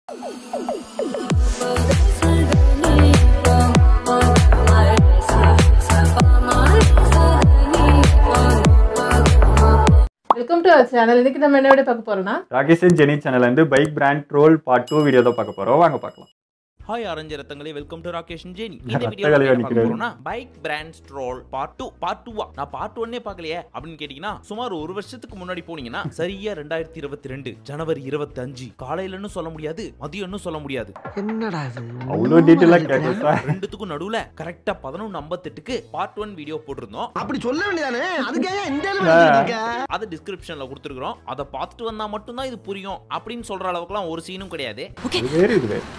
Welcome to our channel இன்னைக்கு நம்ம என்ன வீடியோ பார்க்க போறோம்னா ராகேஷ் ஜெனி சேனல்ல இருந்து bike brand troll part two video தான் பார்க்க போறோம் வாங்க பார்க்கலாம் ஹாய் ஆரஞ்சு ரத்தங்களே வெல்கம் டு ராகேஷ் ஜேனி ரத்த இந்த வீடியோ கழிவா பார்க்க நிக்கிறாரு. போறோம்னா bike brand troll part two part டூவா நான் பார்ட் ஒன்னே பார்க்கலையே அப்படின்னு கேட்டீங்கன்னா சுமார் ஒரு வருஷத்துக்கு முன்னாடி போனீங்கன்னா சரியா ரெண்டாயிரத்தி இருபத்தி ரெண்டு ஜனவரி இருபத்தி அஞ்சு காலையிலன்னு சொல்ல முடியாது மதியம்னு சொல்ல முடியாது என்னடா இது அவ்வளோ டீட்டெயிலாக கேட்கல சார் ரெண்டுத்துக்கும் நடுவுல கரெக்டா பதினொன்று ஐம்பத்தெட்டுக்கு பார்ட் ஒன் வீடியோ போட்டிருந்தோம் அப்படி சொல்ல வேண்டியதானே அதுக்காக இந்த அளவு நினைச்சிட்டு இருக்க? அதை டிஸ்கிரிப்ஷன்ல கொடுத்துருக்கோம் அதை பார்த்துட்டு வந்தா மட்டும்தான் இது புரியும் அப்படின்னு சொல்ற அளவுக்குலாம் ஒரு சீனும் கிடையாது இது வேறு இது வேறு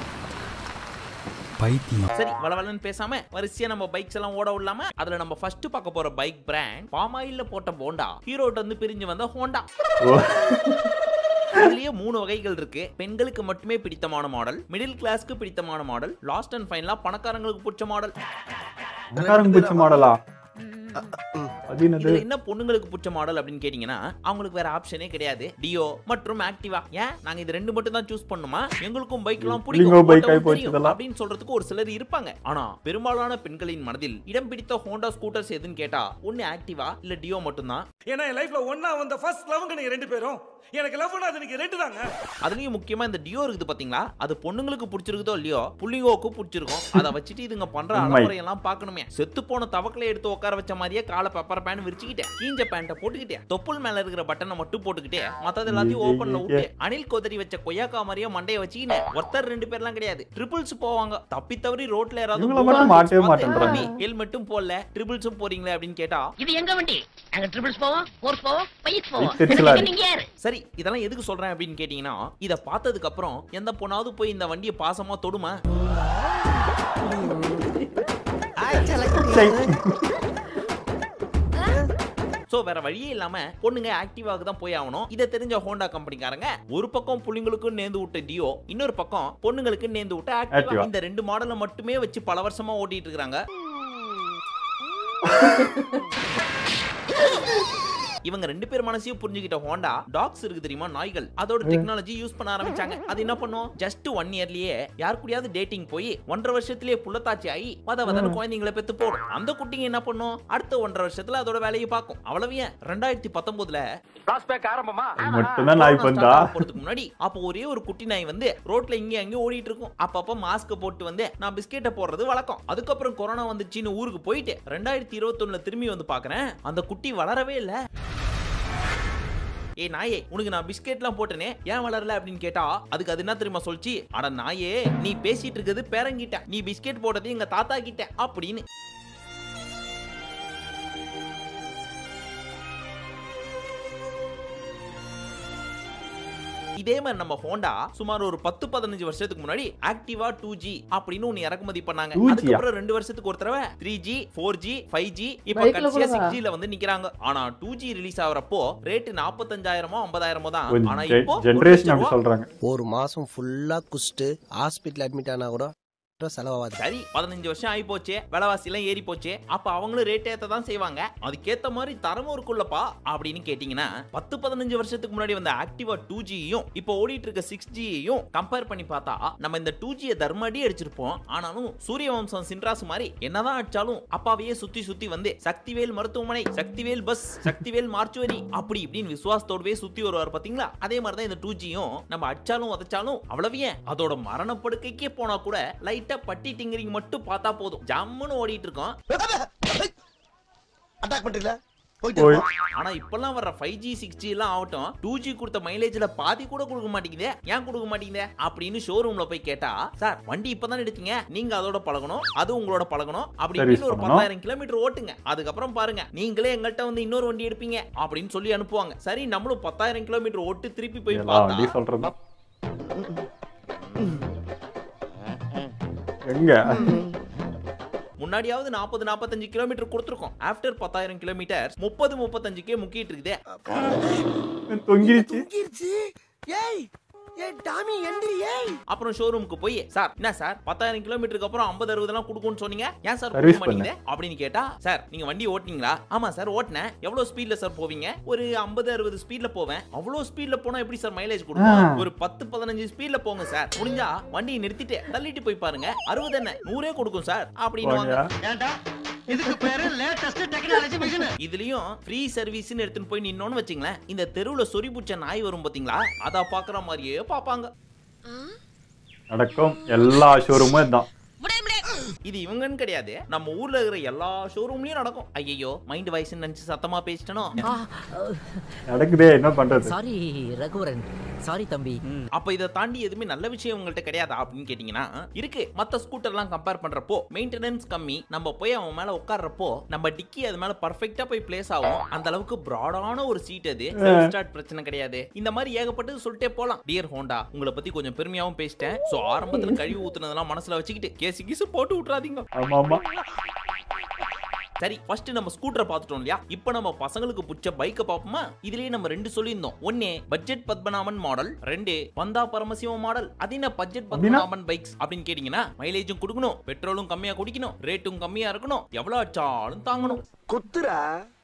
சரி வளவலன்னு பேசாம வரிசையா நம்ம பைக்ஸ் எல்லாம் ஓட விடலாம அதுல நம்ம ஃபர்ஸ்ட் பார்க்க போற பைக் பிராண்ட் பாமாயில்ல போட்ட போண்டா ஹீரோட்ட இருந்து பிரிஞ்சு வந்த ஹோண்டா ஓ இதுலயே மூணு வகைகள் இருக்கு பெண்களுக்கு மட்டுமே பிடித்தமான மாடல் மிடில் கிளாஸ்க்கு பிடித்தமான மாடல் லாஸ்ட் அண்ட் ஃபைனலா பணக்காரங்களுக்கு பிடிச்ச மாடல் பணக்காரங்க பிடிச்ச மாடலா அது என்னது இதுல என்ன பொண்ணுங்களுக்கு பிடிச்ச மாடல் அப்படின்னு கேட்டீங்கன்னா அவங்களுக்கு வேற ஆப்ஷனே கிடையாது டியோ மற்றும் ஆக்டிவா ஏன் நாங்க இது ரெண்டு மட்டும் தான் சூஸ் பண்ணுமா எங்களுக்கும் பைக் எல்லாம் பிள்ளைங்க பிடிக்கும் bike ஆகி ஓட்டவும் போச்சு தெரியும் இதெல்லாம். அப்படின்னு சொல்றதுக்கு ஒரு சிலர் இருப்பாங்க ஆனா பெரும்பாலான பெண்களின் மனதில் இடம் பிடித்த ஹோண்டா ஸ்கூட்டர்ஸ் எதுன்னு கேட்டா ஒன்னு ஆக்டிவா இல்ல டியோ மட்டும்தான் ஏன்னா என் லைஃப்ல ஒண்ணா வந்த ஃபர்ஸ்ட் லவ்ங்க நீங்க ரெண்டு பேரும் எனக்கு லவ்னா அது நீங்க ரெண்டு தாங்க அதுலயும் முக்கியமா இந்த டியோ இருக்குது பாத்தீங்களா அது பொண்ணுங்களுக்கு பிடிச்சிருக்குதோ இல்லையோ புள்ளிங்கோக்கு பிடிச்சிருக்கும் அதை வச்சுட்டு இதுங்க பண்ற உண்மை. அலமுறையெல்லாம் பார்க்கணுமே செத்து போன தவக்கலை எடுத்து உட்கார வச்ச மாதிரியே காலை பெப்பர் பேன் விரிச்சுக்கிட்டேன் கீஞ்ச பேண்ட்டை போட்டுக்கிட்டேன் தொப்புள் மேல இருக்கிற பட்டனை மட்டும் போட்டுக்கிட்டே மத்தது எல்லாத்தையும் ஐயே, ஓபன்ல ஐயே. விட்டு அணில் கோதரி வச்ச கொய்யாக்கா மாதிரியே மண்டையை வச்சுக்கினேன் ஒருத்தர் ரெண்டு பேர்லாம் கிடையாது ட்ரிபிள்ஸ் போவாங்க தப்பி தவறி ரோட்ல யாராவது இவங்கள மட்டும் மாட்டவே மாட்டேன்றாங்க. ஹெல்மெட்டும் போடல ட்ரிபிள்ஸும் போறீங்களே அப்படின்னு கேட்டா இது எங்க வண்டி நாங்க ட்ரிபிள்ஸ் போவோம் ஃபோர்ஸ் போவோம் பைக் போவோம் Bike தெரிச்சலா இதுக்கு நீங்க யாரு சரி இதெல்லாம் எதுக்கு சொல்றேன் அப்படின்னு கேட்டீங்கன்னா இத பார்த்ததுக்கு அப்புறம் எந்த பொண்ணாவது போய் இந்த வண்டியை பாசமா தொடுமா சை. சோ வேற வழியே இல்லாம பொண்ணுங்க ஆக்டிவாக்கு தான் போய் ஆகணும் இதை தெரிஞ்ச ஹோண்டா கம்பெனிக்காரங்க ஒரு பக்கம் புள்ளிங்களுக்கு நேர்ந்து விட்ட டியோ இன்னொரு பக்கம் பொண்ணுங்களுக்கு நேர்ந்து விட்ட ஆக்டிவா Activa. இந்த ரெண்டு மாடலை மட்டுமே வச்சு பல வருஷமா ஓட்டிட்டு இருக்காங்க இவங்க ரெண்டு பேர் மனசையும் புரிஞ்சுக்கிட்ட ஹோண்டா டாக்ஸ் இருக்கு தெரியுமா நாய்கள் அதோட டெக்னாலஜி யூஸ் பண்ண ஆரம்பிச்சாங்க அது என்ன பண்ணும் ஜஸ்ட் ஒன் இயர்லயே யார் கூடயாவது டேட்டிங் போய் ஒன்றரை வருஷத்திலேயே புள்ளத்தாச்சி ஆகி வத வதன்னு குழந்தைங்களை பெத்து போடும் அந்த குட்டிங்க என்ன பண்ணும் அடுத்த ஒன்றரை வருஷத்துல அதோட வேலையை பார்க்கும் அவ்வளவு ஏன் ரெண்டாயிரத்தி பத்தொன்பதுல அது மட்டும்தான் நான் இப்போ வந்தா போறதுக்கு முன்னாடி அப்போ ஒரே ஒரு குட்டி நாய் வந்து ரோட்ல இங்க அங்க ஓடிட்டு இருக்கும் அப்பப்ப மாஸ்க் போட்டு வந்து நான் பிஸ்கெட்டை போடுறது வழக்கம் அதுக்கப்புறம் கொரோனா வந்துச்சுன்னு ஊருக்கு போயிட்டு ரெண்டாயிரத்தி இருபத்தொன்னுல திரும்பி வந்து பாக்குறேன் அந்த குட்டி வளரவே இல்ல ஏய் நாயே உனக்கு நான் பிஸ்கெட்லாம் போட்டனே ஏன் வளரல அப்படின்னு கேட்டா அதுக்கு அது என்ன தெரியுமா சொல்லிச்சு அட நாயே நீ பேசிட்டு இருக்கிறது பேரங்கிட்ட நீ பிஸ்கெட் போட்டது எங்க தாத்தா கிட்ட அப்படின்னு இதே மாதிரி நம்ம ஹோண்டா சுமார் ஒரு பத்து பதினஞ்சு வருஷத்துக்கு முன்னாடி ஆக்டிவா டூ ஜி அப்படின்னு ஒன்னு இறக்குமதி பண்ணாங்க 2G -யா? அதுக்கப்புறம் ரெண்டு வருஷத்துக்கு ஒரு தடவை three G four G five G இப்ப Bike ல கடைசியா கூடவா? சிக்ஸ் ஜில வந்து நிக்கிறாங்க ஆனா டூ ஜி ரிலீஸ் ஆகுறப்போ ரேட் நாற்பத்தஞ்சாயிரமோ ஐம்பதாயிரமோ தான் ஆனா கொஞ்சம் இப்போ ஒரு ஜென்ரேஷன் லட்ச அப்படி ரூபா. சொல்றாங்க ஒரு மாசம் ஃபுல்லா குஸ்ட்டு ஹாஸ்பிட்டல் அட்மிட் ஆனா கூட செலவாகாது சரி பதினஞ்சு வருஷம் ஆகி போச்சு விலைவாசி எல்லாம் ஏறி போச்சு அப்ப அவங்களும் ரேட் ஏத்த தான் செய்வாங்க அதுக்கேத்த மாதிரி தரமும் இருக்குல்லப்பா அப்படின்னு கேட்டீங்கன்னா பத்து பதினஞ்சு வருஷத்துக்கு முன்னாடி வந்த ஆக்டிவா டூ ஜியும் இப்போ ஓடிட்டு இருக்க சிக்ஸ் ஜியையும் கம்பேர் பண்ணி பார்த்தா நம்ம இந்த டூ ஜியை தர்மடி அடிச்சிருப்போம் ஆனாலும் சூரிய வம்சம் சின்ராசு மாதிரி என்னதான் அடிச்சாலும் அப்பாவையே சுத்தி சுத்தி வந்து சக்திவேல் மருத்துவமனை சக்திவேல் பஸ் சக்திவேல் மார்ச்சுவரி அப்படி இப்படின்னு விசுவாசத்தோடவே சுத்தி வருவார் பாத்தீங்களா அதே மாதிரி தான் இந்த டூ ஜியும் நம்ம அடிச்சாலும் உதைச்சாலும் அவ்வளவு ஏன் அதோட மரணப்படுக்கைக்கே போனா கூட லைட்டா பட்டி டிங்கரிங் மட்டும் பார்த்தா போதும் ஜம்முன்னு ஓடிட்டு இருக்கோம் அட்டாக் பண்றீங்களா போயிட்டு போய் இருப்போம். ஆனா இப்பெல்லாம் வர ஃபைவ் ஜி சிக்ஸ் ஜி எல்லாம் ஆகட்டும் டூ ஜி கொடுத்த மைலேஜ்ல பாதி கூட கொடுக்க மாட்டேங்குதே ஏன் கொடுக்க மாட்டேங்குதே அப்படின்னு ஷோரூம்ல போய் கேட்டா சார் வண்டி இப்பதான் எடுத்தீங்க நீங்க அதோட பழகணும் அது உங்களோட பழகணும் அப்படி Service இப்படின்னு ஒரு பண்ணணும். பத்தாயிரம் கிலோமீட்டர் ஓட்டுங்க அதுக்கப்புறம் பாருங்க நீங்களே எங்கள்கிட்ட வந்து இன்னொரு வண்டி எடுப்பீங்க அப்படின்னு சொல்லி அனுப்புவாங்க சரி நம்மளும் பத்தாயிரம் கிலோமீட்டர் ஓட்டு திருப்பி போய் எல்லா வண்டியும் பார்த்தா சொல்றது எங்க முன்னாடியாவது நாற்பது நாற்பத்தஞ்சு கிலோமீட்டர் கொடுத்துருக்கோம் ஆஃப்டர் பத்தாயிரம் கிலோமீட்டர் முப்பது முப்பத்தஞ்சுக்கே முக்கிட்டு இருக்குதே தொங்கிருச்சு தூங்கிருச்சு ஏய் ஏ டாமி எந்திரியே அப்புறம் ஷோரூமுக்கு போய் சார் என்ன சார் பத்தாயிரம் கிலோமீட்டருக்கு அப்புறம் ஐம்பது அறுபது எல்லாம் கொடுக்கும்னு சொன்னீங்க ஏன் சார் Service கொடுக்க மாட்டீங்க அப்படின்னு கேட்டா சார் நீங்க வண்டி ஓட்டுனீங்களா ஆமா சார் ஓட்டினேன் எவ்வளவு ஸ்பீட்ல சார் போவீங்க ஒரு ஐம்பது அறுபது ஸ்பீட்ல போவேன் அவ்வளவு ஸ்பீட்ல போனா எப்படி சார் மைலேஜ் கொடுக்கும் ஆ. ஒரு பத்து பதினஞ்சு ஸ்பீட்ல போங்க சார் முடிஞ்சா வண்டியை நிறுத்திட்டு தள்ளிட்டு போய் பாருங்க அறுபது என்ன நூறே கொடுக்கும் சார் அப்படின்னு போங்கயா. ஏண்டா இதுக்கு பேரு லேட்டஸ்ட் டெக்னாலஜி மிஷின் இதுலயும் ஃப்ரீ சர்வீஸ்னு எடுத்துன்னு போய் நின்னோன்னு வச்சுங்களேன் இந்த தெருவுல சொறி புடிச்ச நாய் வரும் பாத்தீங்களா அத பாக்குற மாதிரியே பாப்பாங்க நடக்கும் எல்லா ஷோரூமும் இதுதான் இது இவங்கன்னு கிடையாது நம்ம ஊர்ல இருக்கிற எல்லா ஷோரூம்லயும் நடக்கும் ஐயோ மைண்ட் வாய்ஸ் நினைச்சு சத்தமா பேசிட்டனோ நடக்குதே என்ன பண்றது சாரி ரகுவரன் சாரி தம்பி அப்ப இதை தாண்டி எதுவுமே நல்ல விஷயம் உங்கள்ட்ட கிடையாதா அப்படின்னு கேட்டீங்கன்னா இருக்கு மத்த ஸ்கூட்டர்லாம் கம்பேர் பண்றப்போ மெயின்டெனன்ஸ் கம்மி நம்ம போய் அவன் மேல உட்கார்றப்போ நம்ம டிக்கி அது மேல பர்ஃபெக்ட்டா போய் பிளேஸ் ஆகும் அந்த அளவுக்கு ப்ராடான ஒரு சீட் அது ஸ்டார்ட் பிரச்சனை கிடையாது இந்த மாதிரி ஏகப்பட்டது சொல்லிட்டே போலாம் டியர் ஹோண்டா உங்களை பத்தி கொஞ்சம் பெருமையாவும் பேசிட்டேன் சோ ஆரம்பத்துல கழிவு ஊத்துனதெல்லாம் மனசுல வச்சுக்கிட்டு கேசி கீசு போட்டு விட்டுறாதீங்க ஆமா ஆமா சரி ஃபர்ஸ்ட் நம்ம ஸ்கூட்டரை பார்த்துட்டோம் இல்லையா இப்போ நம்ம பசங்களுக்கு பிடிச்ச பைக்கை பார்ப்போமா இதுலயே நம்ம ரெண்டு சொல்லியிருந்தோம் ஒன்னு பட்ஜெட் பத்மநாபன் மாடல் ரெண்டு வந்தா பரமசிவம் மாடல் அது என்ன பட்ஜெட் அப்படின்னா? பத்மநாபன் பைக்ஸ் அப்படின்னு கேட்டீங்கன்னா மைலேஜும் கொடுக்கணும் பெட்ரோலும் கம்மியா குடிக்கணும் ரேட்டும் கம்மியா இருக்கணும் எவ்வளவு ஆச்சாலும் தாங்கணும் குத்துரா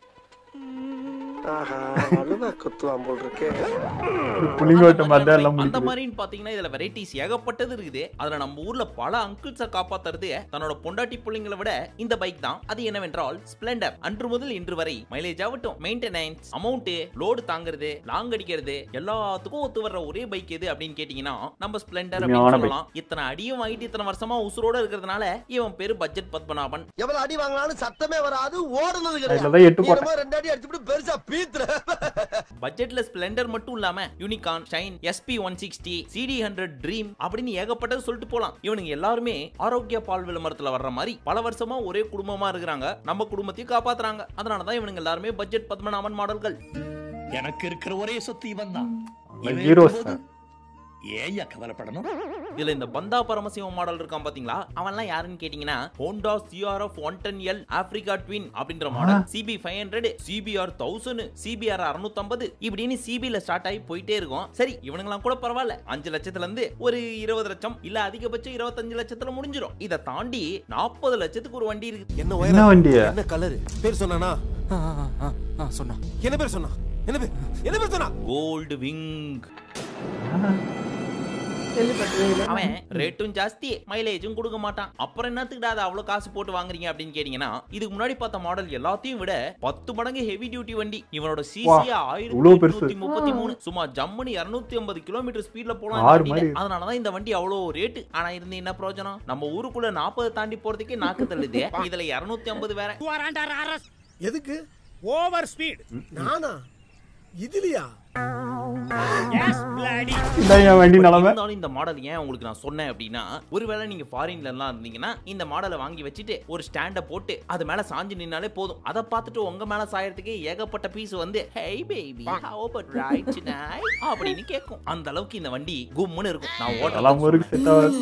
ஆஹா வலுவா குத்துவான் போல் இருக்கு புளிங்கோட்டை மாதிரி தான் எல்லாம் அந்த முடிக்குது மாதிரின்னு பாத்தீங்கன்னா இதுல வெரைட்டிஸ் ஏகப்பட்டது இருக்குது அதுல நம்ம ஊர்ல பல அங்கிள்ஸ காப்பாத்துறது தன்னோட பொண்டாட்டி பிள்ளைங்களை விட இந்த பைக் தான் அது என்னவென்றால் ஸ்பிளெண்டர் அன்று முதல் இன்று வரை மைலேஜ் ஆகட்டும் மெயின்டெனன்ஸ் அமௌண்ட் லோடு தாங்குறது லாங் அடிக்கிறது எல்லாத்துக்கும் ஒத்து வர்ற ஒரே பைக் எது அப்படின்னு கேட்டீங்கன்னா நம்ம ஸ்பிளெண்டர் உண்மையான அப்படின்னு bike. சொல்லலாம் இத்தனை அடியும் வாங்கிட்டு இத்தனை வருஷமா உசுரோட இருக்கிறதுனால இவன் பேரு பட்ஜெட் பத்மநாபன் எவ்வளவு அடி வாங்கினாலும் சத்தமே வராது ஓடுனது அதுல கிடையாது தான் எட்டு நீ போட்டேன் என்னமோ ரெண்டு அடி அடிச்சுட்டு பெருசா பீத்துற பட்ஜெட்ல ஸ்பிளெண்டர் மட்டும் இல்லாம Unicorn Shine SP one sixty CD hundred Dream அப்படின்னு ஏகப்பட்டது சொல்லிட்டு போலாம் இவனுங்க எல்லாருமே ஆரோக்கிய பால் விளம்பரத்துல வர்ற மாதிரி பல வருஷமா ஒரே குடும்பமா இருக்கிறாங்க நம்ம குடும்பத்தையும் காப்பாத்துறாங்க அதனாலதான் இவனுங்க எல்லாருமே பட்ஜெட் பத்மநாபன் மாடல்கள் எனக்கு இருக்கிற ஒரே சொத்து இவன் தான் ஹீரோஸ் தான் ஏயா கவலைப்படணும் இதுல இந்த பந்தா பரமசிவம் மாடல் இருக்கான் பாத்தீங்களா அவன்லாம் யாருன்னு கேட்டீங்கன்னா Honda CRF one ten L Africa Twin அப்படின்ற model CB five hundred CBR thousand CBR அறுநூத்தம்பது இப்படின்னு சிபில ஸ்டார்ட் ஆகி போயிட்டே இருக்கும் சரி இவனுங்களாம் கூட பரவாயில்ல அஞ்சு லட்சத்துல இருந்து ஒரு இருபது லட்சம் இல்ல அதிகபட்சம் இருபத்தஞ்சு லட்சத்துல முடிஞ்சிடும் இதை தாண்டி நாற்பது லட்சத்துக்கு ஒரு வண்டி இருக்கு என்ன என்ன உயரம் வண்டியா என்ன கலரு பேர் சொன்னானா சொன்னா என்ன பேர் சொன்னா என்ன பேர் என்ன பேர் சொன்னா கோல்டு விங் கேள்விப்பட்டதே இல்லை அவன் ரேட்டும் ஜாஸ்தி மைலேஜும் கொடுக்க மாட்டான் அப்புறம் என்னத்துக்குடா அதை அவ்வளவு காசு போட்டு வாங்குறீங்க அப்படின்னு கேட்டீங்கன்னா இதுக்கு முன்னாடி பார்த்த மாடல் எல்லாத்தையும் விட பத்து மடங்கு ஹெவி டியூட்டி வண்டி இவனோட சிசி இவ்வளவு பெருசு. ஆயிரத்தி முப்பத்தி மூணு சும்மா ஜம்முன்னு இருநூத்தி ஐம்பது கிலோமீட்டர் ஸ்பீட்ல போலாம் ஆறு இந்த வண்டியில. மாதிரி. அதனாலதான் இந்த வண்டி அவ்வளவு ரேட்டு ஆனா இருந்து என்ன பிரயோஜனம் நம்ம ஊருக்குள்ள நாற்பது தாண்டி போறதுக்கே நாக்கு தள்ளுது இதுல இருநூத்தி ஐம்பது வேற எதுக்கு ஓவர் ஸ்பீட் நானா இதுலயா இதான் என் வண்டி நிலமை இருந்தாலும் இந்த மாடல் ஏன் உங்களுக்கு நான் சொன்னேன் அப்படின்னா ஒருவேளை நீங்க ஃபாரின்ல எல்லாம் இருந்தீங்கன்னா இந்த மாடலை வாங்கி வச்சுட்டு ஒரு ஸ்டாண்ட போட்டு அது மேல சாஞ்சு நின்னாலே போதும் அதை பார்த்துட்டு உங்க மேல சாயறதுக்கு ஏகப்பட்ட பீஸ் வந்து hey baby how about right tonight அப்படின்னு கேட்கும் அந்த அளவுக்கு இந்த வண்டி கும்முன்னு இருக்கும் நான் அதெல்லாம் ஓட்டலாம் முறுக்கு செட் ஆகாது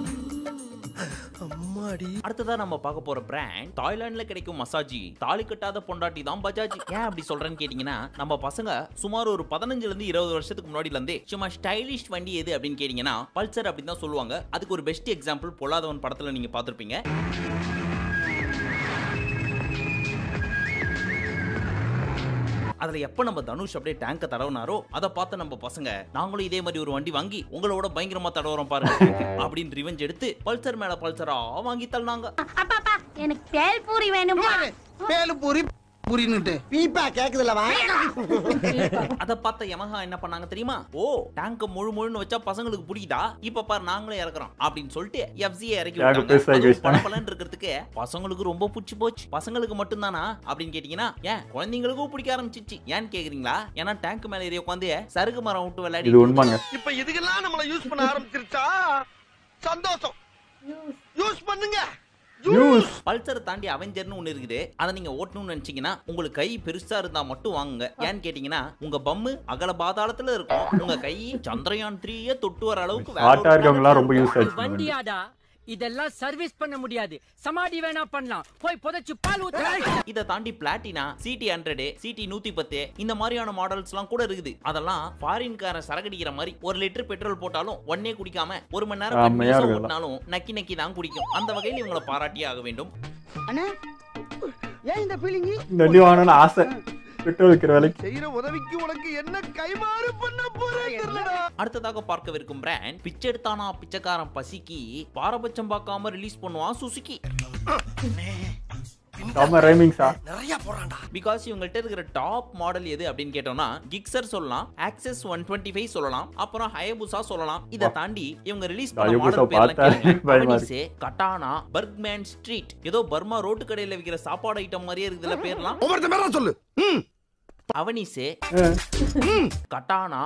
அம்மாடி அடுத்ததா நம்ம பார்க்க போற பிராண்ட் தாய்லாந்துல கிடைக்கும் மசாஜி தாலி கட்டாத பொண்டாட்டி தான் பஜாஜ் ஏன் அப்படி சொல்றேன்னு கேட்டீங்கன்னா நம்ம பசங்க சுமார் ஒரு பதினஞ்சுல இருந்து இருபது வருஷத்துக்கு முன்னாடில இருந்தே சும்மா ஸ்டைலிஷ் வண்டி எது அப்படின்னு கேட்டீங்கன்னா பல்சர் அப்படின்னு தான் சொல்லுவாங்க அதுக்கு ஒரு பெஸ்ட் எக்ஸாம்பிள் பொல்லாதவன் படத்துல நீங்க பார்த்திருப்பீங்க அதுல எப்ப நம்ம தனுஷ் அப்படியே டேங்க தடவினாரோ அதை பார்த்து நம்ம பசங்க நாங்களும் இதே மாதிரி ஒரு வண்டி வாங்கி உங்களோட பயங்கரமா தடவுறோம் பாருங்க அப்படின்னு ரிவெஞ்ச் எடுத்து பல்சர் மேல பல்சரா வாங்கி தள்ளினாங்க அப்பாப்பா எனக்கு பேல்பூரி வேணும் பேலு பூரி புரின்னுட்டு பீப்பா கேக்குதுல்லவா அத பார்த்த யமஹா என்ன பண்ணாங்க தெரியுமா ஓ டேங்க முழு முழுன்னு வச்சா பசங்களுக்கு பிடிக்குதா இப்ப பாரு நாங்களே இறக்குறோம் அப்படின்னு சொல்லிட்டு எஃப்சியை இறக்கி யாருக்கு விட்டாங்க பெருசா அதுவும் வச்சிட்டாங்க? பளபளன்னு இருக்கிறதுக்கு பசங்களுக்கு ரொம்ப பிடிச்சி போச்சு பசங்களுக்கு மட்டும்தானா அப்படின்னு கேட்டீங்கன்னா ஏன் குழந்தைங்களுக்கும் பிடிக்க ஆரம்பிச்சிச்சு ஏன்னு கேக்குறீங்களா ஏன்னா டேங்க் மேல ஏறி உட்காந்து சருகு மரம் விட்டு விளையாடி இது உண்மைங்க இப்ப இதுக்கெல்லாம் நம்மள யூஸ் பண்ண ஆரம்பிச்சிருச்சா சந்தோஷம் யூஸ் பண்ணுங்க நியூஸ் பல்சரை தாண்டி அவெஞ்சர்னு ஒண்ணு இருக்குது அதை நீங்க ஓட்டணும்னு நினைச்சீங்கன்னா உங்களுக்கு கை பெருசா இருந்தா மட்டும் வாங்குங்க ஏன்னு கேட்டீங்கன்னா உங்க பம்மு அகல பாதாளத்துல இருக்கும் உங்க கை சந்திரயான் த்ரீயே தொட்டு வர அளவுக்கு வேற ஒரு ஷார்ட்டா இருக்கவங்கலாம் ரொம்ப planet யூஸ் ஆச்சு இந்த வண்டி. வண்டியாடா இதெல்லாம் சர்வீஸ் பண்ண முடியாது சமாடி வேணா பண்ணலாம் போய் புதைச்சு பால் ஊத்த இதை தாண்டி பிளாட்டினா சிடி ஹண்ட்ரடு சிடி நூத்தி பத்து இந்த மாதிரியான மாடல்ஸ் எல்லாம் கூட இருக்குது அதெல்லாம் ஃபாரின்காரன் சரகடிக்கிற மாதிரி ஒரு லிட்டர் பெட்ரோல் போட்டாலும் ஒன்னே குடிக்காம ஒரு மணி நேரம் செம்மையா continuous ஆ இருக்குல்ல. ஓட்டினாலும் நக்கி நக்கி தான் குடிக்கும் அந்த வகையில் இவங்களை பாராட்டியே ஆக வேண்டும் அண்ணா ஏன் இந்த ஃபீலிங் இந்த வண்டி வாங்கணும்னு ஆசை பெட்ரோல் விற்கிற விலைக்கு செய்யற உதவிக்கு உனக்கு என்ன கைமாறு பண்ண போறேன் தெரியலடா அடுத்ததாக பார்க்கவிருக்கும் பிராண்ட் பிச்செடுத்தானா பிச்சைக்காரன் பசிக்கு பாரபட்சம் பார்க்காம ரிலீஸ் பண்ணுவான் சுசுகி செம்ம ரைமிங்ஸா நிறைய போறான்டா பிகாஸ் இவங்கள்ட்ட இருக்கிற டாப் மாடல் எது அப்படின்னு கேட்டோம்னா கிக்ஸர் சொல்லலாம் ஆக்சஸ் ஒன் டுவெண்ட்டி ஃபைவ் சொல்லலாம் அப்புறம் ஹயபுசா சொல்லலாம் இதை தாண்டி இவங்க ரிலீஸ் பண்ண Hayabusa மாடல் பேர்லாம் பார்த்தா கேளுங்க. பயமா இருக்கு. அவனிசே, கட்டானா பர்க்மேன் ஸ்ட்ரீட் ஏதோ பர்மா ரோட்டு கடையில விக்கிற சாப்பாடு ஐட்டம் மாதிரியே இருக்குதுல பேர்லாம் ஒவ்வொருத்த மேல சொல்லு அவனிசே Katana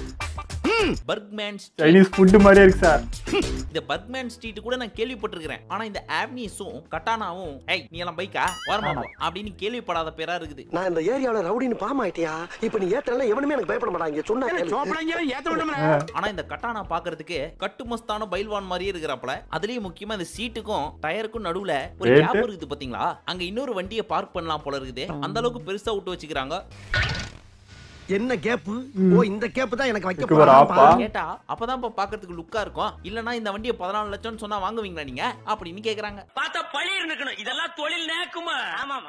Burgman Street Chinese food மாதிரியே இருக்கு சார் இந்த பர்க்மேன் ஸ்ட்ரீட் கூட நான் கேள்விப்பட்டிருக்கிறேன் ஆனா இந்த ஆவ்னிஸும் கட்டானாவும் ஏய் நீ எல்லாம் பைக்கா வரமா போ அப்படின்னு கேள்விப்படாத பேரா இருக்குது நான் இந்த ஏரியாவுல ரவுடின்னு பாம் ஆயிட்டியா இப்ப நீ ஏத்தல எவனுமே எனக்கு பயப்பட மாட்டாங்க சொன்னா ஆனா இந்த கட்டானா பாக்குறதுக்கு கட்டுமஸ்தான பைல்வான் மாதிரியே இருக்கிறாப்ல அதுலயும் முக்கியமா இந்த சீட்டுக்கும் டயருக்கும் நடுவுல ஒரு Rate? கேப் இருக்குது பாத்தீங்களா அங்க இன்னொரு வண்டியை பார்க் பண்ணலாம் போல இருக்குது அந்த அளவுக்கு பெருசா விட்டு வச்சுக்கிறாங்க என்ன கேப் ஓ இந்த கேப் தான் எனக்கு வைக்க இதுக்கு ஒரு ஆப்பா? போறான் கேட்டா அப்பதான் இப்ப பாக்குறதுக்கு லுக்கா இருக்கும் இல்லனா இந்த வண்டியை பதினாலு லட்சம்னு சொன்னா வாங்குவீங்களா நீங்க அப்படின்னு கேக்குறாங்க பார்த்தா பழி இருக்கணும் இதெல்லாம் தொழில் நேக்குமா ஆமா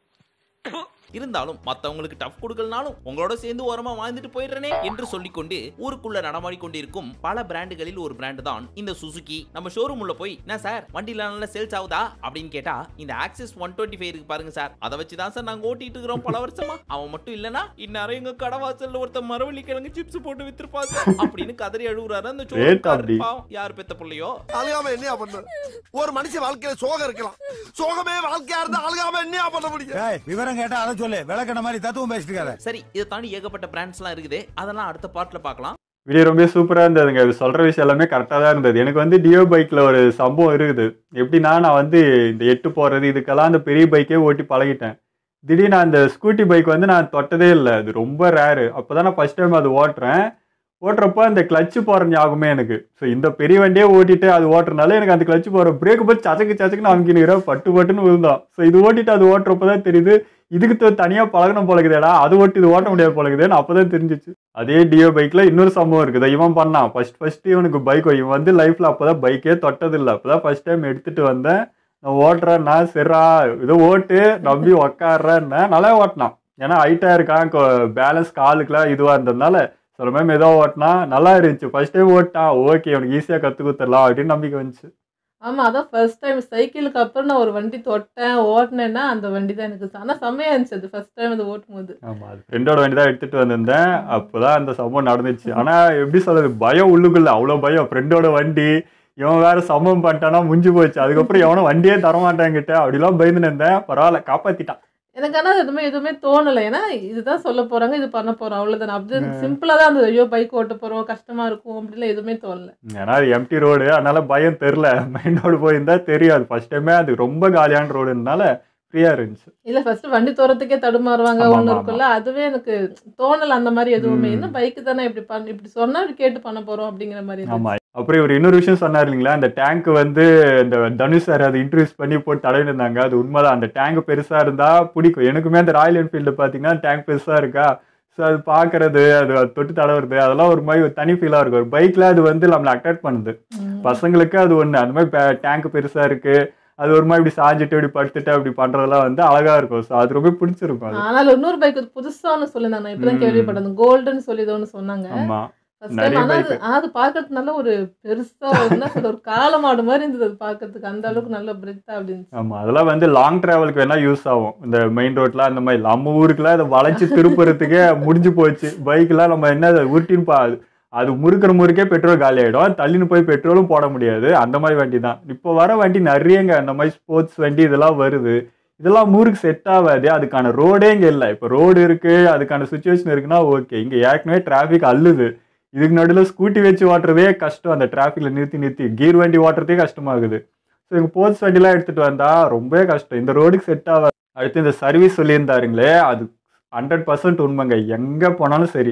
இருந்தாலும் மத்தவங்களுக்கு டஃப் கொடுக்கலனாலும் உங்களோட சேர்ந்து ஓரமா வாழ்ந்துட்டு போயிடுறனே என்று சொல்லிக்கொண்டு ஊருக்குள்ள நடமாடி கொண்டிருக்கும் பல பிராண்டுகளில் ஒரு பிராண்ட் தான் இந்த சுசுகி நம்ம ஷோரூம் உள்ள போய் என்ன சார் வண்டியில நல்ல சேல்ஸ் ஆகுதா அப்படின்னு கேட்டா இந்த ஆக்சிஸ் ஒன் டுவெண்ட்டி ஃபைவ் இருக்கு பாருங்க சார் அதை வச்சு தான் சார் நாங்க ஓட்டிட்டு இருக்கிறோம் பல வருஷமா அவன் மட்டும் இல்லனா இந்நேரம் எங்க கடவாசல்ல ஒருத்தர் மரவள்ளி கிழங்கு சிப்ஸ் போட்டு வித்துருப்பாங்க அப்படின்னு கதறி அழுகுறாரு அந்த Rate அப்படி. showroom காரர். யார் பெத்த பிள்ளையோ அழுகாம என்னையா பண்ண ஒரு மனுஷன் வாழ்க்கையில சோகம் இருக்கலாம் சோகமே வாழ்க்கையா இருந்தா அழுகாம என்னையா பண்ண முடியும் விவரம் கேட்டா அதை சொல்லு விளக்கண மாதிரி தத்துவம் பேசிட்டு இருக்காத சரி இதை தாண்டி ஏகப்பட்ட பிராண்ட்ஸ்லாம் இருக்குது அதெல்லாம் அடுத்த பார்ட்ல பார்க்கலாம் வீடியோ ரொம்ப சூப்பராக இருந்ததுங்க இது சொல்கிற விஷயம் எல்லாமே கரெக்டாக தான் இருந்தது எனக்கு வந்து டியோ பைக்கில் ஒரு சம்பவம் இருக்குது எப்படின்னா நான் வந்து இந்த எட்டு போகிறது இதுக்கெல்லாம் அந்த பெரிய பைக்கே ஓட்டி பழகிட்டேன் திடீர்னு அந்த ஸ்கூட்டி பைக் வந்து நான் தொட்டதே இல்லை அது ரொம்ப ரேரு அப்போ தான் நான் ஃபஸ்ட் டைம் அது ஓட்டுறேன் ஓட்டுறப்போ அந்த கிளச்சு போகிற ஞாபகமே எனக்கு ஸோ இந்த பெரிய வண்டியே ஓட்டிட்டு அது ஓட்டுறனால எனக்கு அந்த கிளச்சு போகிற பிரேக் போய் சச்சக்கு சச்சக்குன்னு அமுக்கினுக்கிறேன் பட்டு பட்டுன்னு விழுந்தோம் ஸோ இது ஓட்டிட்டு அது ஓட்டுறப்போ தான் தெரியுது இதுக்கு த- தனியா பழகணும் போலக்குதேடா அது ஓட்டி இது ஓட்ட முடியாது போலக்குதேன்னு அப்பதான் தெரிஞ்சிச்சு அதே டியோ பைக்ல இன்னொரு சம்பவம் இருக்குது இவன் பண்ணான் ஃபர்ஸ்ட் ஃபர்ஸ்ட் இவனுக்கு பைக் இவன் வந்து லைஃப்ல அப்பதான் பைக்கே தொட்டது இல்லை அப்பதான் ஃபர்ஸ்ட் டைம் எடுத்துட்டு வந்தேன் நான் ஓட்டுறேன்னா சரிடா இதை ஓட்டு நம்பி உக்காடுறேன்னா நல்லா ஓட்டினான் ஏன்னா ஹைட்டா இருக்கான் பேலன்ஸ் காலுக்குலாம் இதுவா இருந்ததுனால சில மேம் ஏதோ ஓட்டினா நல்லா இருந்துச்சு ஃபர்ஸ்ட் டைம் ஓட்டான் ஓகே அவனுக்கு ஈஸியா கத்து கொடுத்துடலாம் அப்படின்னு நம்பிக்கை வந்துச்சு ஆமா அதான் ஃபர்ஸ்ட் டைம் சைக்கிளுக்கு அப்புறம் நான் ஒரு வண்டி தொட்டேன் ஓட்டினேன்னா அந்த வண்டி தான் எனக்கு ஆனா செம்மையா இருந்துச்சு அது ஃபர்ஸ்ட் டைம் அது ஓட்டும் போது ஆமா அது ஃப்ரெண்டோட வண்டி தான் எடுத்துட்டு வந்திருந்தேன் அப்போதான் அந்த சம்பவம் நடந்துச்சு ஆனா எப்படி சொல்றது பயம் உள்ளுக்குள்ள அவ்வளோ பயம் ஃப்ரெண்டோட வண்டி இவன் வேற சம்பவம் பண்ணிட்டானா முடிஞ்சு போச்சு அதுக்கப்புறம் எவனும் வண்டியே தரமாட்டாங்கிட்ட அப்படிலாம் பயந்து இருந்தேன் பரவாயில்ல காப்பாத்திட்டான் எனக்கு ஆனால் எதுவுமே எதுவுமே தோணலை ஏன்னா இதுதான் சொல்ல போறாங்க இது பண்ண போறோம் அவ்வளவுதான் அப்படி சிம்பிளா தான் இருந்தது ஐயோ பைக் ஓட்ட போறோம் கஷ்டமா இருக்கும் அப்படிலாம் எதுவுமே தோணல ஏன்னா அது எம்டி ரோடு அதனால பயம் தெரில மெயின் ரோடு போயிருந்தா தெரியாது ஃபர்ஸ்ட் டைமே அது ரொம்ப காலியான ரோடுனால ஃப்ரீயா இருந்துச்சு இல்ல ஃபர்ஸ்ட் வண்டி தோறதுக்கே தடுமாறுவாங்க ஆமா, ஒண்ணு ஆமா, இருக்குல்ல அதுவே எனக்கு தோணல அந்த மாதிரி எதுவுமே ம். என்ன பைக்கு தானே இப்படி பண்ண இப்படி சொன்னா இப்படி கேட்டு பண்ண போறோம் அப்படிங்கிற மாதிரி இருந்துச்சு. ஆமா அப்புறம் இவர் இன்னொரு விஷயம் சொன்னார் இல்லைங்களா அந்த டேங்க் வந்து இந்த தனுஷ் சார் அதை இன்ட்ரடியூஸ் பண்ணி போட்டு தடவி இருந்தாங்க அது உண்மைதான் அந்த டேங்க் பெருசா இருந்தா பிடிக்கும் எனக்குமே அந்த ராயல் என்ஃபீல்டு பாத்தீங்கன்னா டேங்க் பெருசா இருக்கா ஸோ அது பார்க்கறது அது அது தொட்டு தடவுறது அதெல்லாம் ஒரு மாதிரி ஒரு தனி ஃபீலாக இருக்கும் ஒரு பைக்கில் அது வந்து நம்மளை அட்ராக்ட் பண்ணுது ம். பசங்களுக்கு அது ஒன்று அந்த மாதிரி டேங்க் பெருசாக இருக்கு அது ஒரு மாதிரி இப்படி சாஞ்சிட்டு இப்படி படுத்துட்டு அப்படி பண்றதெல்லாம் வந்து அழகா இருக்கும் ஸோ அது ரொம்ப பிடிச்சிருக்கும் அது ஆனால் இன்னொரு பைக் புதுசா ஒன்று சொல்லியிருந்தாங்க நான் இப்பதான் ம். கேள்விப்பட்டேன் கோல்டன் சொல்லி ஏதோ ஒன்று சொன்னாங்க ஆமா First நிறைய time ஆனா அது bike. ஆனா அது பார்க்கறதுக்கு நல்ல ஒரு பெருசா ஒரு என்ன சொல்ற ஒரு காலமாடு மாதிரி இருந்தது அது பார்க்கறதுக்கு அந்த அளவுக்கு நல்ல பிரெத்தா அப்படின்னு ஆமா அதெல்லாம் வந்து லாங் டிராவலுக்கு வேணா யூஸ் ஆகும் இந்த மெயின் ரோட்ல அந்த மாதிரி நம்ம ஊருக்குலாம் அதை வளைச்சு திருப்புறதுக்கே முடிஞ்சு போச்சு பைக்லாம் நம்ம என்ன அதை உருட்டின்னு பா அது- அது முறுக்கிற முறுக்கே பெட்ரோல் காலி ஆயிடும் தள்ளின்னு போய் பெட்ரோலும் போட முடியாது அந்த மாதிரி வண்டி தான் இப்போ வர வண்டி நிறையங்க அந்த மாதிரி ஸ்போர்ட்ஸ் வண்டி இதெல்லாம் வருது இதெல்லாம் ஊருக்கு செட் ஆகாது அதுக்கான ரோடே இங்க இல்லை இப்போ ரோடு இருக்கு அதுக்கான சுச்சுவேஷன் இருக்குன்னா ஓகே இங்க ஏற்கனவே டிராஃபிக் அள்ளுது இதுக்கு நடுவில் ஸ்கூட்டி வச்சு ஓட்டுறதே கஷ்டம் அந்த டிராஃபிக்ல நிறுத்தி நிறுத்தி கீர் வண்டி ஓட்டுறதே கஷ்டமாகுது ஸோ இவங்க ஸ்போர்ட்ஸ் வண்டிலாம் எடுத்துட்டு வந்தா ரொம்பவே கஷ்டம் இந்த ரோடுக்கு செட் ஆகாது அடுத்து இந்த சர்வீஸ் சொல்லியிருந்தாருங்களே அது ஹண்ட்ரட் பர்சன்ட் உண்மைங்க எங்கே போனாலும் சரி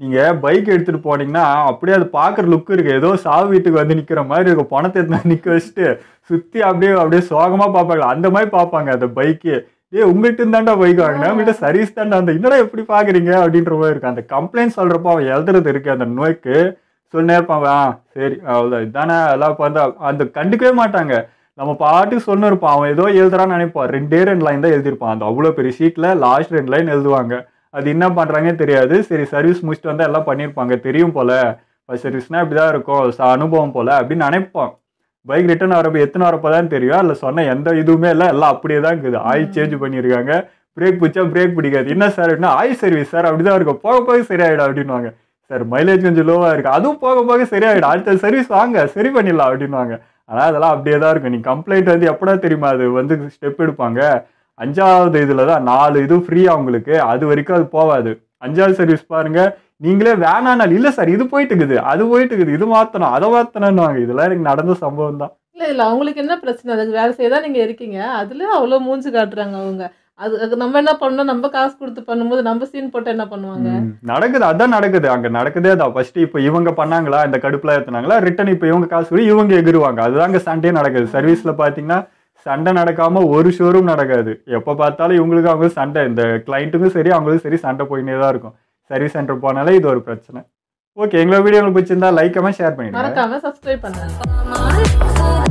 நீங்கள் பைக் எடுத்துகிட்டு போனீங்கன்னா அப்படியே அது பார்க்குற லுக் இருக்குது ஏதோ சாவு வீட்டுக்கு வந்து நிற்கிற மாதிரி இருக்கும் பணத்தை எடுத்து நிற்க வச்சுட்டு சுற்றி அப்படியே அப்படியே சோகமாக பார்ப்பாங்க அந்த மாதிரி பார்ப்பாங்க அந்த பைக்கு ஏய் உங்கள்கிட்ட இருந்தாண்டா பைக் வாங்கினேன் உங்கள்கிட்ட சர்வீஸ் தாண்டா அந்த என்னடா எப்படி பார்க்குறீங்க அப்படின்ற மாதிரி இருக்கும் அந்த கம்ப்ளைண்ட் சொல்கிறப்போ அவன் எழுதுறது இருக்கு அந்த நோய்க்கு சொல்லினே இருப்பான் ஆ சரி அவ்வளோதான் இதானே எல்லாம் இப்போ வந்து அந்த கண்டுக்கவே மாட்டாங்க நம்ம பாட்டுக்கு சொன்னு இருப்பான் அவன் ஏதோ எழுதுறான்னு நினைப்பான் ரெண்டே ரெண்டு லைன் தான் எழுதியிருப்பான் அந்த அவ்வளோ பெரிய ஷீட்டில் லாஸ்ட் ரெண்டு லைன் எழுதுவாங்க அது என்ன பண்ணுறாங்கன்னு தெரியாது சரி சர்வீஸ் முடிச்சுட்டு வந்தால் எல்லாம் பண்ணியிருப்பாங்க தெரியும் போல ஃபர்ஸ்ட் சர்வீஸ்னால் இப்படி தான் இருக்கும் ச- அனுபவம் போல அப்படின்னு நினைப்பான் பைக் ரிட்டர்ன் வரப்போ எத்தனை வரப்போ தான் தெரியும் அதில் சொன்ன எந்த இதுவுமே இல்லை எல்லாம் அப்படியே தான் இருக்குது ஆயில் சேஞ்ச் பண்ணியிருக்காங்க பிரேக் பிடிச்சா பிரேக் பிடிக்காது என்ன சார் அப்படின்னா ஆயில் சர்வீஸ் சார் அப்படி தான் இருக்கும் போக போக சரியாயிடும் அப்படின்னுவாங்க சார் மைலேஜ் கொஞ்சம் லோவாக இருக்குது அதுவும் போக போக சரியாயிடும் அடுத்த சர்வீஸ் வாங்க சரி பண்ணிடலாம் அப்படின்னுவாங்க ஆனால் அதெல்லாம் அப்படியே தான் இருக்கும் நீ கம்ப்ளைண்ட் வந்து எப்படா தெரியுமா அது வந்து ஸ்டெப் எடுப்பாங்க அஞ்சாவது இதில் தான் நாலு இது ஃப்ரீ அவங்களுக்கு அது வரைக்கும் அது போகாது அஞ்சாவது சர்வீஸ் பாருங்க நீங்களே வேணானால் இல்லை சார் இது போயிட்டு இருக்குது அது போயிட்டு இருக்குது இது மாற்றணும் அதை மாற்றணும்னுவாங்க இதெல்லாம் எனக்கு நடந்த சம்பவம் தான் இல்ல இல்ல அவங்களுக்கு என்ன பிரச்சனை அதுக்கு வேலை செய்ய தான் நீங்க இருக்கீங்க அதுல அவ்வளவு மூஞ்சி காட்டுறாங்க அவங்க அது அது நம்ம என்ன பண்ணணும் நம்ம காசு கொடுத்து பண்ணும்போது நம்ம சீன் போட்டு என்ன பண்ணுவாங்க ம், நடக்குது அதான் நடக்குது அங்க நடக்குதே அதான் ஃபர்ஸ்ட் இப்போ இவங்க பண்ணாங்களா இந்த கடுப்புல ஏத்துனாங்களா ரிட்டன் இப்போ இவங்க காசு கொடுத்து இவங்க எகிருவாங்க அதுதாங்க சண்டே நடக்குது சர்வீஸ்ல பாத்தீங்கன்னா சண்டை நடக்காம ஒரு ஷோரூம் நடக்காது எப்போ பார்த்தாலும் இவங்களுக்கு அவங்க சண்டை இந்த கிளைண்ட்டுக்கும் சரி அவங்களுக்கும் சரி சண்டை போயினே தான் இருக்கும் சர்வீஸ் சென்டர் போனாலே இது ஒரு பிரச்சனை ஓகே எங்களோட வீடியோ உங்களுக்கு பிடிச்சிருந்தா லைக் கமெண்ட் ஷேர் பண்ணிடுங்க மறக்காம சப்ஸ்கிரைப் பண்ணுங்க